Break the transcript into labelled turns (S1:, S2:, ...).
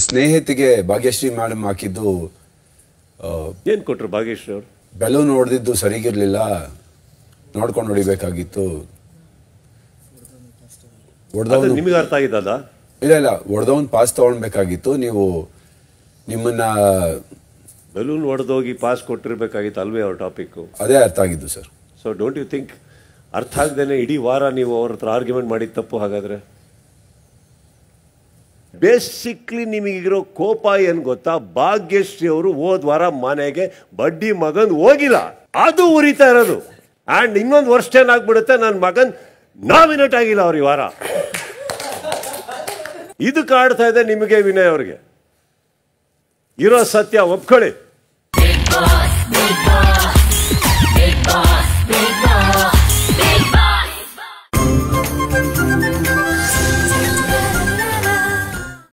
S1: ಸ್ನೇಹಿತಿಗೆ Bhagyashree madam ಹಾಕಿದ್ದು ಆ,
S2: ಏನ್ ಕೊಟ್ರು ಭಾಗ್ಯಶ್ರೀ ಅವರು
S1: ಬೆಲೂನ್ ಹೊಡೆದಿದ್ದು ಸರಿಗಿರ್ಲಿಲ್ಲ ನೋಡ್ಕೊಂಡು ಹೊಡಿಬೇಕಾಗಿತ್ತು
S2: ಅದು
S1: ಹೊಡೆದವನು
S2: ನಿಮಗೆ ಅರ್ಥ ಆಗಿದ್ದಲ್ಲ
S1: ಇಲ್ಲ ಇಲ್ಲ ಹೊಡೆದವನ್ ಪಾಸ್ ತಗೊಳ್ಬೇಕಾಗಿತ್ತು ನೀವು ನಿಮ್ಮನ್ನ
S2: ಬೆಲೂನ್ ಹೊಡೆದೋಗಿ ಪಾಸ್ ಕೊಟ್ಟಿರ್ಬೇಕಾಗಿತ್ತು ಅಲ್ವೇ ಅವ್ರ ಟಾಪಿಕ್
S1: ಅದೇ ಅರ್ಥ ಆಗಿದ್ದು sir
S2: so don't you think ಅರ್ಥ ಆಗ್ದೇನೆ ಇಡೀ ವಾರ ನೀವು ಅವ್ರ ಹತ್ರ ಆರ್ಗ್ಯುಮೆಂಟ್ ಮಾಡಿದ ತಪ್ಪು ಹಾಗಾದ್ರೆ ಬೇಸಿಕ್ಲಿ ನಿಮಗಿರೋ ಕೋಪ ಏನ್ ಗೊತ್ತಾ ಭಾಗ್ಯಶ್ರೀ ಅವರು ಹೋದ್ ವಾರ ಮನೆಗೆ ಬಡ್ಡಿ ಮಗನ್ ಹೋಗಿಲ್ಲ ಅದು ಉರಿತಾ ಇರೋದು ಅಂಡ್ ಇನ್ನೊಂದು ವರ್ಷ ಏನಾಗ್ಬಿಡುತ್ತೆ ನನ್ನ ಮಗನ್ ನಾಮಿನೇಟ್ ಆಗಿಲ್ಲ ಅವ್ರ ಈ ವಾರ ಇದು ಕಾಡ್ತಾ ಇದೆ ನಿಮಗೆ ವಿನಯ್ ಅವ್ರಿಗೆ ಇರೋ ಸತ್ಯ ಒಪ್ಕೊಳ್ಳಿ
S3: Big boss, big boss.